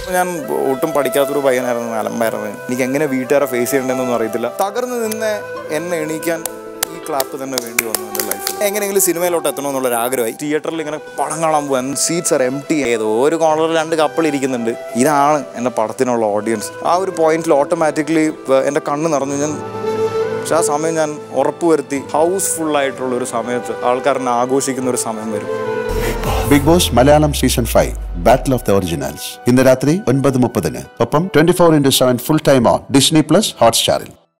ഞാൻ ഒട്ടും പഠിക്കാത്തൊരു പയ്യനായിരുന്നു അലമ്പായിരുന്നു എനിക്ക് എങ്ങനെ വീട്ടുകാരെ ഫേസ് ചെയ്യണമെന്നൊന്നും അറിയത്തില്ല തകർന്ന് നിന്ന് എന്നെ എണീക്കാൻ ഈ ക്ലാപ്പ് തന്നെ വേണ്ടി വന്നു എൻ്റെ ലൈഫിൽ എങ്ങനെയെങ്കിലും സിനിമയിലോട്ട് എത്തണമെന്നുള്ളൊരു ആഗ്രഹമായി തിയേറ്ററിൽ ഇങ്ങനെ പടം കാണാൻ പോകാൻ സീറ്റ്സ് ആർ എം ടി ഏതോ ഒരു കോർണറിൽ രണ്ട് കപ്പിൾ ഇരിക്കുന്നുണ്ട് ഇതാണ് എൻ്റെ പടത്തിനുള്ള ഓഡിയൻസ് ആ ഒരു പോയിന്റിൽ ഓട്ടോമാറ്റിക്കലി എൻ്റെ കണ്ണ് നിറഞ്ഞു ഞാൻ പക്ഷെ ആ സമയം ഞാൻ ഉറപ്പുവരുത്തി ഹൗസ്ഫുൾ ആയിട്ടുള്ള ഒരു സമയത്ത് ആൾക്കാരനെ ആഘോഷിക്കുന്ന ഒരു സമയം വരും Bigg Boss Malayalam season five battle of the originals ഇന്ന് രാത്രി ഒൻപത് മുപ്പതിന് ഒപ്പം twenty four into seven full time on Disney plus ഹോട്ട്സ്റ്റാറിൽ